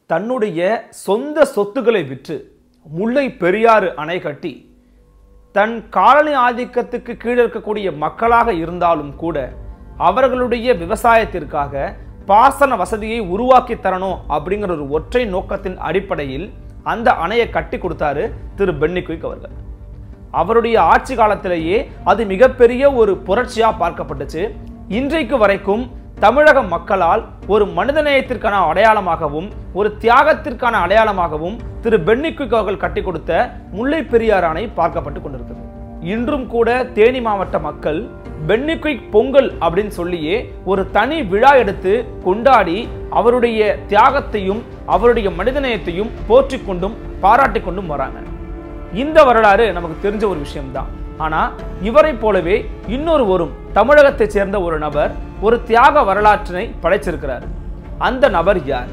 தன்னுடைய சொந்த சொத்துக்களை விற்று முல்லை பெரியாறு அணை கட்டி தன் காலனி ஆதிக்கத்துக்கு கீழே இருக்கக்கூடிய மக்களாக இருந்தாலும் கூட அவர்களுடைய விவசாயத்திற்காக பாசன வசதியை உருவாக்கி தரணும் அப்படிங்கிற ஒரு ஒற்றை நோக்கத்தின் அடிப்படையில் அந்த அணையை கட்டி கொடுத்தாரு திரு பென்னி குயிக் அவர்கள் அவருடைய ஆட்சி காலத்திலேயே அது மிகப்பெரிய ஒரு புரட்சியா பார்க்கப்பட்டுச்சு இன்றைக்கு வரைக்கும் தமிழக மக்களால் ஒரு மனிதநேயத்திற்கான அடையாளமாகவும் ஒரு தியாகத்திற்கான அடையாளமாகவும் திரு பென்னி குயிக் அவர்கள் கட்டி கொடுத்த முல்லை பெரியார் அணை பார்க்கப்பட்டு கொண்டிருக்கிறது இன்றும் கூட தேனி மாவட்ட மக்கள் பென்னி குயிக் பொங்கல் அப்படின்னு சொல்லியே ஒரு தனி விழா எடுத்து கொண்டாடி அவருடைய தியாகத்தையும் அவருடைய மனிதநேயத்தையும் போற்றிக் கொண்டும் பாராட்டிக் கொண்டும் வராங்க இந்த வரலாறு நமக்கு தெரிஞ்ச ஒரு விஷயம்தான் ஆனா இவரை போலவே இன்னொரு ஒரு தமிழகத்தைச் சேர்ந்த ஒரு நபர் ஒரு தியாக வரலாற்றினை படைச்சிருக்கிறார் அந்த நபர் யார்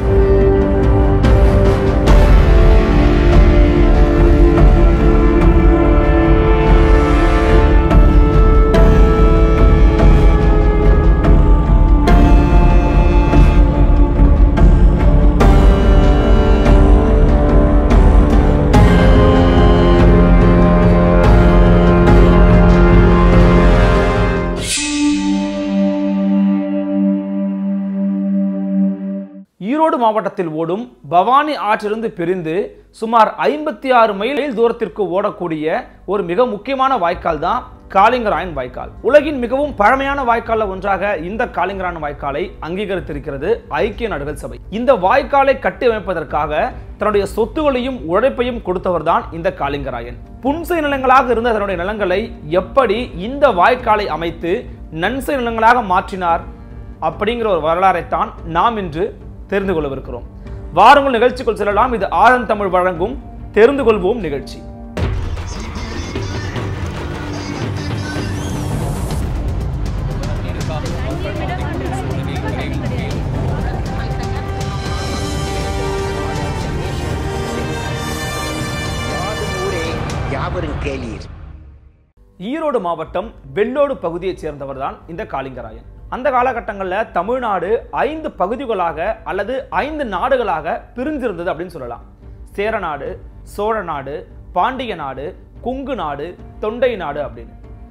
ஈரோடு மாவட்டத்தில் ஓடும் பவானி ஆற்றிலிருந்து பிரிந்து சுமார் ஐம்பத்தி ஆறு மைல் தூரத்திற்கு ஓடக்கூடிய ஒரு மிக முக்கியமான வாய்க்கால் தான் காளிங்கராயன் வாய்க்கால் உலகின் மிகவும் பழமையான வாய்க்கால்ல ஒன்றாக இந்த காளிங்கராயன் வாய்க்காலை அங்கீகரித்திருக்கிறது ஐக்கிய நாடுகள் சபை இந்த வாய்க்காலை கட்டி அமைப்பதற்காக தன்னுடைய சொத்துகளையும் உழைப்பையும் கொடுத்தவர் தான் இந்த காளிங்கராயன் புன்சை நிலங்களாக இருந்த தன்னுடைய நிலங்களை எப்படி இந்த வாய்க்காலை அமைத்து நன்சை நிலங்களாக மாற்றினார் அப்படிங்கிற ஒரு வரலாறைத்தான் நாம் இன்று தெரிந்து கொள்ளவிருக்கிறோம் வாருங்கள் நிகழ்ச்சிக்குள் செல்லலாம் இது ஆழம் தமிழ் வழங்கும் தெரிந்து கொள்வோம் நிகழ்ச்சி யாதும் ஊரே யாவரும் கேளீர் ஈரோடு மாவட்டம் வெள்ளோடு பகுதியைச் சேர்ந்தவர் தான் இந்த காளிங்கராயன் அந்த காலகட்டங்களில் தமிழ்நாடு ஐந்து பகுதிகளாக அல்லது ஐந்து நாடுகளாக பிரிஞ்சிருந்தது அப்படின்னு சொல்லலாம் சேரநாடு சோழ நாடு பாண்டிய நாடு குங்கு நாடு தொண்டை நாடு அப்படின்னு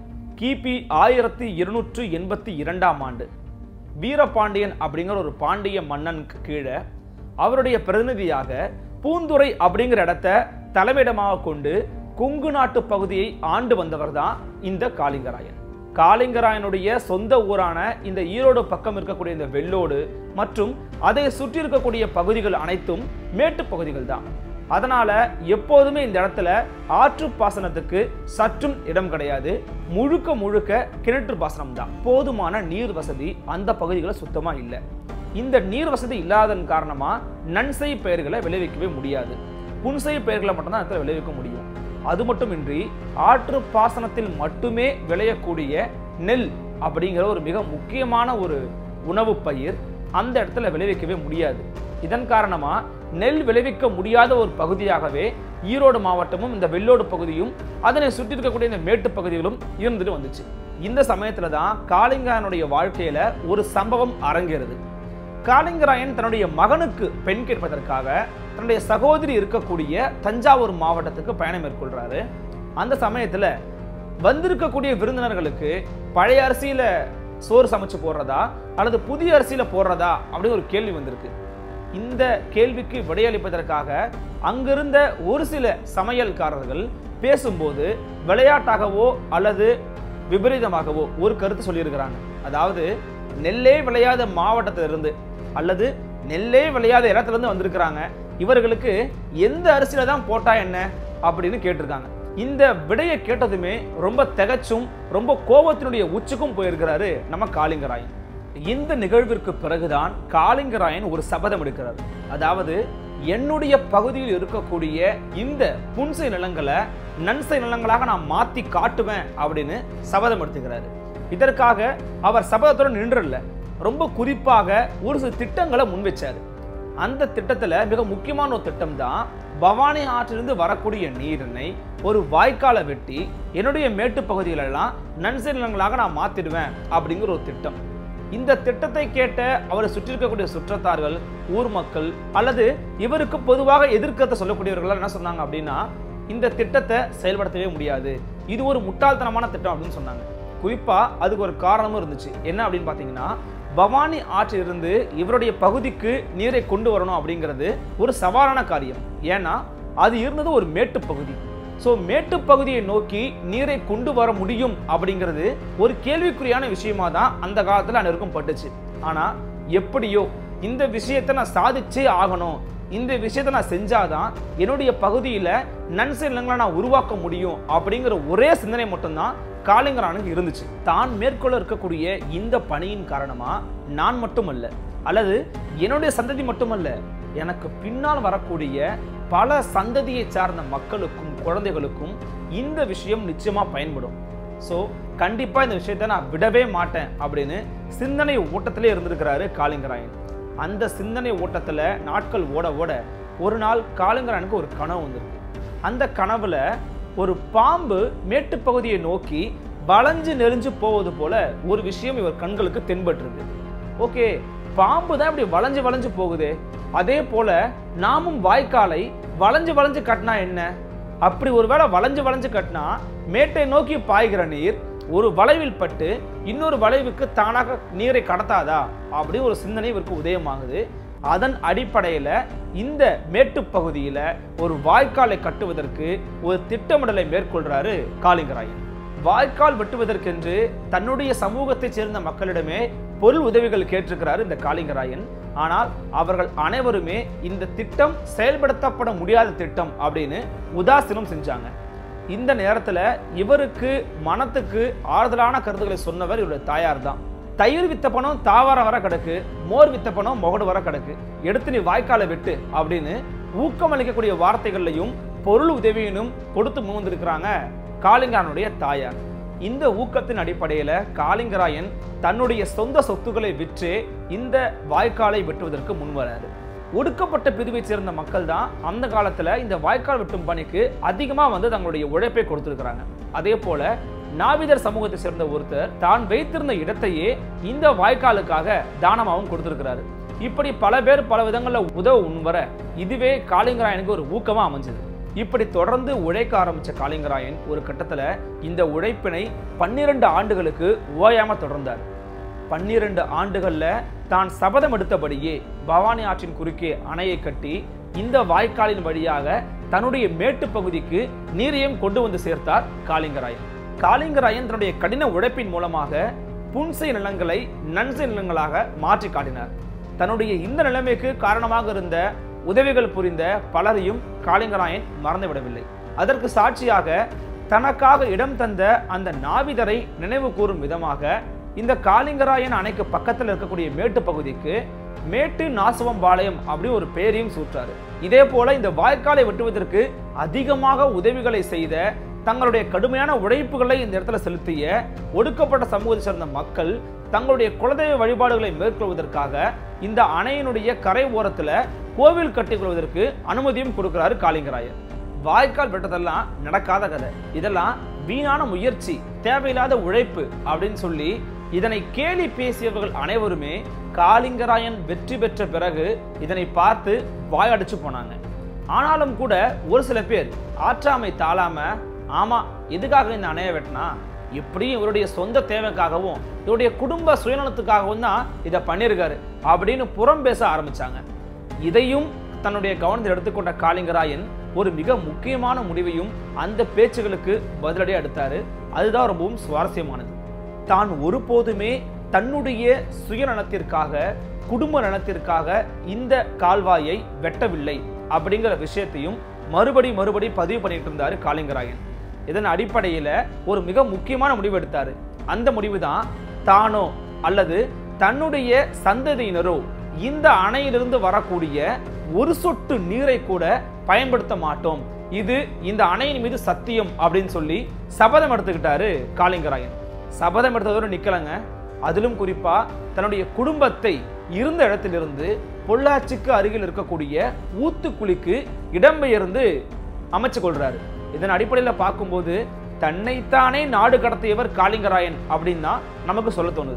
கிபி ஆயிரத்தி இருநூற்று எண்பத்தி இரண்டாம் ஆண்டு வீரபாண்டியன் அப்படிங்கிற ஒரு பாண்டிய மன்னனுக்கு கீழே அவருடைய பிரதிநிதியாக பூந்துறை அப்படிங்கிற இடத்த தலைமையிடமாக கொண்டு குங்கு நாட்டு பகுதியை ஆண்டு வந்தவர் தான் இந்த காளிங்கராயன் காளிங்கராயனுடைய சொந்த ஊரான இந்த ஈரோடு பக்கம் இருக்கக்கூடிய இந்த வெள்ளோடு மற்றும் அதை சுற்றி இருக்கக்கூடிய பகுதிகள் அனைத்தும் மேட்டு பகுதிகள் தான் அதனால எப்போதுமே இந்த இடத்துல ஆற்று பாசனத்துக்கு சற்றும் இடம் கிடையாது முழுக்க முழுக்க கிணற்று பாசனம் தான் போதுமான நீர் வசதி அந்த பகுதிகளில் சுத்தமா இல்லை இந்த நீர் வசதி இல்லாதன் காரணமா நன்சை பயிர்களை விளைவிக்கவே முடியாது புன்சை பயிர்களை மட்டும்தான் இடத்துல விளைவிக்க முடியும் அது மட்டுமின்றி ஆற்று பாசனத்தில் மட்டுமே விளையக்கூடிய நெல் அப்படிங்கிற ஒரு மிக முக்கியமான ஒரு உணவு பயிர் அந்த இடத்துல விளைவிக்கவே முடியாது இதன் காரணமா நெல் விளைவிக்க முடியாத ஒரு பகுதியாகவே ஈரோடு மாவட்டமும் இந்த வெள்ளோடு பகுதியும் அதனை சுற்றி இருக்கக்கூடிய இந்த மேட்டு பகுதிகளும் இருந்துட்டு வந்துச்சு இந்த சமயத்துல தான் காளிங்கனுடைய வாழ்க்கையில ஒரு சம்பவம் அரங்கேறுது காளிங்கராயன் தன்னுடைய மகனுக்கு பெண் கேட்பதற்காக தன்னுடைய சகோதரி இருக்கக்கூடிய தஞ்சாவூர் மாவட்டத்துக்கு பயணம் மேற்கொள்றாரு அந்த சமயத்துல வந்திருக்கக்கூடிய விருந்தினர்களுக்கு பழைய அரிசியில சோறு சமைச்சு போடுறதா அல்லது புதிய அரிசியில போடுறதா அப்படின்னு ஒரு கேள்வி வந்திருக்கு இந்த கேள்விக்கு விடையளிப்பதற்காக அங்கிருந்த ஒரு சில சமையல்காரர்கள் பேசும்போது விளையாட்டாகவோ அல்லது விபரீதமாகவோ ஒரு கருத்து சொல்லியிருக்கிறாங்க அதாவது நெல்லே விளையாத மாவட்டத்திலிருந்து அல்லது நெல்லே விளையாத இடத்துல இருந்து வந்திருக்கிறாங்க இவர்களுக்கு எந்த அரிசியில தான் போட்டா என்ன அப்படின்னு கேட்டிருக்காங்க இந்த விடையை கேட்டதுமே ரொம்ப திகச்சும் ரொம்ப கோபத்தினுடைய உச்சிக்கும் போயிருக்கிறாரு நம்ம காளிங்கராயன் இந்த நிகழ்விற்கு பிறகுதான் காளிங்கராயன் ஒரு சபதம் எடுக்கிறார் அதாவது என்னுடைய பகுதியில் இருக்கக்கூடிய இந்த புன்சை நிலங்களை நன்சை நிலங்களாக நான் மாத்தி காட்டுவேன் அப்படின்னு சபதம் எடுத்துக்கிறாரு இதற்காக அவர் சபதத்தோட நின்றல ரொம்ப குறிப்பாக ஒரு சில திட்டங்களை முன்வச்சாரு அந்த திட்டத்துல மிக முக்கியமான ஒரு திட்டம் தான் பவானி ஆற்றிலிருந்து வரக்கூடிய நீரினை ஒரு வாய்க்காலை வெட்டி என்னுடைய மேட்டு பகுதிகளெல்லாம் நன்சை நிலங்களாக நான் மாத்திடுவேன் அப்படிங்கிற ஒரு திட்டம் இந்த திட்டத்தை கேட்ட அவரை சுற்றி இருக்கக்கூடிய சுற்றத்தார்கள் ஊர் மக்கள் அல்லது இவருக்கு பொதுவாக எதிர்க்கத்தை சொல்லக்கூடியவர்கள் என்ன சொன்னாங்க அப்படின்னா இந்த திட்டத்தை செயல்படுத்தவே முடியாது இது ஒரு முட்டாள்தனமான திட்டம் அப்படின்னு சொன்னாங்க குறிப்பா அதுக்கு ஒரு காரணமும் இருந்துச்சு என்ன அப்படின்னு பார்த்தீங்கன்னா பவானி ஆற்றிலிருந்து இவருடைய பகுதிக்கு நீரை கொண்டு வரணும் அப்படிங்கிறது ஒரு சவாலான காரியம் ஏன்னா அது இருந்தது ஒரு மேட்டு பகுதி ஸோ மேட்டு பகுதியை நோக்கி நீரை கொண்டு வர முடியும் அப்படிங்கிறது ஒரு கேள்விக்குறியான விஷயமா தான் அந்த காலத்தில் அனைவருக்கும் பட்டுச்சு ஆனால் எப்படியோ இந்த விஷயத்தை நான் சாதிச்சே ஆகணும் இந்த விஷயத்தை நான் செஞ்சாதான் என்னுடைய பகுதியில் நன்சை நிலங்களை நான் உருவாக்க முடியும் அப்படிங்கிற ஒரே சிந்தனை மட்டும்தான் காளிங்கரானுக்கு இருந்துச்சு தான் மேற்கொள்ள இருக்கக்கூடிய இந்த பணியின் காரணமா நான் மட்டுமல்ல அல்லது என்னுடைய சந்ததி மட்டுமல்ல எனக்கு பின்னால் வரக்கூடிய பல சந்ததியை சார்ந்த மக்களுக்கும் குழந்தைகளுக்கும் இந்த விஷயம் நிச்சயமா பயன்படும் ஸோ கண்டிப்பா இந்த விஷயத்தை நான் விடவே மாட்டேன் அப்படின்னு சிந்தனை ஓட்டத்திலே இருந்திருக்கிறாரு காளிங்கராயன் அந்த சிந்தனை ஓட்டத்துல நாட்கள் ஓட ஓட ஒரு நாள் காளிங்கராயனுக்கு ஒரு கனவு வந்திருக்கு அந்த கனவுல ஒரு பாம்பு மேட்டுப்பகுதியை நோக்கி வளைஞ்சு நெறிஞ்சு போவது போல ஒரு விஷயம் இவர் கண்களுக்கு தென்பட்டிருக்கு ஓகே பாம்பு தான் இப்படி வளைஞ்சு வளைஞ்சு போகுதே அதே போல நாமும் வாய்க்காலை வளைஞ்சு வளைஞ்சு கட்டினா என்ன அப்படி ஒருவேளை வளைஞ்சு வளைஞ்சு கட்டினா மேட்டை நோக்கி பாய்கிற நீர் ஒரு வளைவில் பட்டு இன்னொரு வளைவுக்கு தானாக நீரை கடத்தாதா அப்படி ஒரு சிந்தனை இவருக்கு உதயமாகுது அதன் அடிப்படையில் இந்த மேட்டுப் பகுதியில ஒரு வாய்க்காலை கட்டுவதற்கு ஒரு திட்டமிடலை மேற்கொள்றாரு காளிங்கராயன் வாய்க்கால் வெட்டுவதற்கென்று தன்னுடைய சமூகத்தைச் சேர்ந்த மக்களிடமே பொருள் உதவிகள் கேட்டிருக்கிறார் இந்த காளிங்கராயன் ஆனால் அவர்கள் அனைவருமே இந்த திட்டம் செயல்படுத்தப்பட முடியாத திட்டம் அப்படின்னு உதாசீனம் செஞ்சாங்க இந்த நேரத்துல இவருக்கு மனத்துக்கு ஆறுதலான கருத்துக்களை சொன்னவர் இவருடைய தாயார் தான் தயிர் வித்த பணம் தாவர வர கிடக்கு மோர் வித்த பணம் முகடு வர கிடக்கு எடுத்து நீ வாய்க்காலை வெட்டு அப்படின்னு ஊக்கம் அளிக்கக்கூடிய வார்த்தைகள்லையும் பொருள் உதவியினும் கொடுத்து முன்வந்திருக்கிறாங்க காளிங்கராயனுடைய தாயார் இந்த ஊக்கத்தின் அடிப்படையில் காளிங்கராயன் தன்னுடைய சொந்த சொத்துக்களை விற்று இந்த வாய்க்காலை வெட்டுவதற்கு முன்வராரு ஒடுக்கப்பட்ட பிரிவைச் சேர்ந்த மக்கள் தான் அந்த காலத்துல இந்த வாய்க்கால் வெட்டும் பணிக்கு அதிகமா வந்து தங்களுடைய உழைப்பை கொடுத்திருக்கிறாங்க அதே போல நாவிதர் சமூகத்தை சேர்ந்த ஒருத்தர் தான் வைத்திருந்த இடத்தையே இந்த வாய்க்காலுக்காக தானமாகவும் கொடுத்திருக்கிறாரு இப்படி பல பேர் பல விதங்களில் உதவ முன்வர இதுவே காளிங்கராயனுக்கு ஒரு ஊக்கமா அமைஞ்சது இப்படி தொடர்ந்து உழைக்க ஆரம்பிச்ச காளிங்கராயன் ஒரு கட்டத்துல இந்த உழைப்பினை பன்னிரண்டு ஆண்டுகளுக்கு ஓயாம தொடர்ந்தார் பன்னிரண்டு ஆண்டுகள்ல தான் சபதம் எடுத்தபடியே பவானி ஆற்றின் குறுக்கே அணையை கட்டி இந்த வாய்க்காலின் வழியாக தன்னுடைய மேட்டு பகுதிக்கு நீரையும் கொண்டு வந்து சேர்த்தார் காளிங்கராயன் காளிங்கராயன் தன்னுடைய கடின உழைப்பின் மூலமாக புன்சை நிலங்களை நன்சை நிலங்களாக மாற்றி காட்டினார் தன்னுடைய இந்த நிலைமைக்கு காரணமாக இருந்த உதவிகள் புரிந்த பலரையும் காளிங்கராயன் மறந்துவிடவில்லை அதற்கு சாட்சியாக தனக்காக இடம் தந்த அந்த நாவிதரை நினைவு கூறும் விதமாக இந்த காளிங்கராயன் அணைக்கு பக்கத்தில் இருக்கக்கூடிய மேட்டு பகுதிக்கு மேட்டு நாசவம் பாளையம் அப்படி ஒரு பெயரையும் சூற்றாரு இதே போல இந்த வாய்க்காலை வெட்டுவதற்கு அதிகமாக உதவிகளை செய்த தங்களுடைய கடுமையான உழைப்புகளை இந்த இடத்துல செலுத்திய ஒடுக்கப்பட்ட சமூகத்தை சேர்ந்த மக்கள் தங்களுடைய குலதெய்வ வழிபாடுகளை மேற்கொள்வதற்காக இந்த அணையினுடைய கரை ஓரத்துல கோவில் கட்டிக்கொள்வதற்கு அனுமதியும் கொடுக்கிறாரு காளிங்கராயர் வாய்க்கால் வெட்டதெல்லாம் நடக்காத கதை இதெல்லாம் வீணான முயற்சி தேவையில்லாத உழைப்பு அப்படின்னு சொல்லி இதனை கேலி பேசியவர்கள் அனைவருமே காளிங்கராயன் வெற்றி பெற்ற பிறகு இதனை பார்த்து வாயடிச்சு போனாங்க ஆனாலும் கூட ஒரு சில பேர் ஆற்றாமை தாழாம ஆமா எதுக்காக இந்த அணையை வெட்டினா எப்படியும் இவருடைய சொந்த தேவைக்காகவும் இவருடைய குடும்ப சுயநலத்துக்காகவும் தான் இதை பண்ணியிருக்காரு அப்படின்னு புறம் பேச ஆரம்பிச்சாங்க இதையும் தன்னுடைய கவனத்தில் எடுத்துக்கொண்ட காளிங்கராயன் ஒரு மிக முக்கியமான முடிவையும் அந்த பேச்சுகளுக்கு பதிலடி எடுத்தாரு அதுதான் ரொம்பவும் சுவாரஸ்யமானது தான் ஒருபோதுமே தன்னுடைய சுயநலத்திற்காக குடும்ப நலத்திற்காக இந்த கால்வாயை வெட்டவில்லை அப்படிங்கிற விஷயத்தையும் மறுபடி மறுபடி பதிவு பண்ணிட்டு இருந்தாரு காளிங்கராயன் இதன் அடிப்படையில் ஒரு மிக முக்கியமான முடிவு எடுத்தாரு அந்த முடிவு தான் தானோ அல்லது தன்னுடைய சந்ததியினரோ இந்த அணையிலிருந்து வரக்கூடிய ஒரு சொட்டு நீரை கூட பயன்படுத்த மாட்டோம் இது இந்த அணையின் மீது சத்தியம் அப்படின்னு சொல்லி சபதம் எடுத்துக்கிட்டாரு காளிங்கராயன் சபதம் எடுத்ததோடு நிக்கலங்க அதிலும் குறிப்பா தன்னுடைய குடும்பத்தை இருந்த இடத்திலிருந்து பொள்ளாச்சிக்கு அருகில் இருக்கக்கூடிய ஊத்துக்குழிக்கு இடம்பெயர்ந்து அமைச்சு கொள்றாரு இதன் அடிப்படையில் பார்க்கும்போது தன்னைத்தானே நாடு கடத்தியவர் காளிங்கராயன் அப்படின்னு தான் நமக்கு சொல்ல தோணுது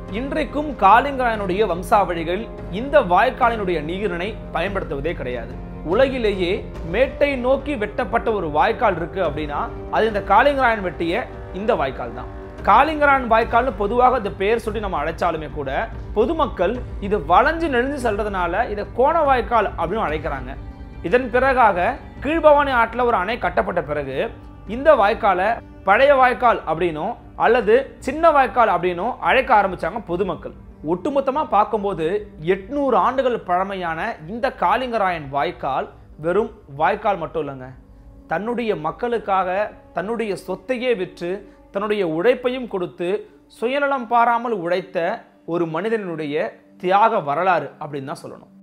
இன்றைக்கும் காளிங்கராயனுடைய வம்சாவழிகள் இந்த வாய்க்காலினுடைய நீரினை பயன்படுத்துவதே கிடையாது உலகிலேயே மேட்டை நோக்கி வெட்டப்பட்ட ஒரு வாய்க்கால் இருக்கு அப்படின்னா அது இந்த காளிங்கராயன் வெட்டிய இந்த வாய்க்கால் தான் காளிங்கராயன் வாய்க்கால்னு பொதுவாக இந்த பெயர் சொல்லி நம்ம அழைச்சாலுமே கூட பொதுமக்கள் இது வளைஞ்சு நெளிஞ்சு செல்றதுனால இதை கோண வாய்க்கால் அப்படின்னு அழைக்கிறாங்க இதன் பிறகாக கீழ்பவானி ஆற்றில் ஒரு அணை கட்டப்பட்ட பிறகு இந்த வாய்க்காலை பழைய வாய்க்கால் அப்படின்னும் அல்லது சின்ன வாய்க்கால் அப்படின்னும் அழைக்க ஆரம்பிச்சாங்க பொதுமக்கள் ஒட்டுமொத்தமா பார்க்கும்போது எட்நூறு ஆண்டுகள் பழமையான இந்த காளிங்கராயன் வாய்க்கால் வெறும் வாய்க்கால் மட்டும் இல்லைங்க தன்னுடைய மக்களுக்காக தன்னுடைய சொத்தையே விற்று தன்னுடைய உழைப்பையும் கொடுத்து சுயநலம் பாராமல் உழைத்த ஒரு மனிதனுடைய தியாக வரலாறு அப்படின்னு தான் சொல்லணும்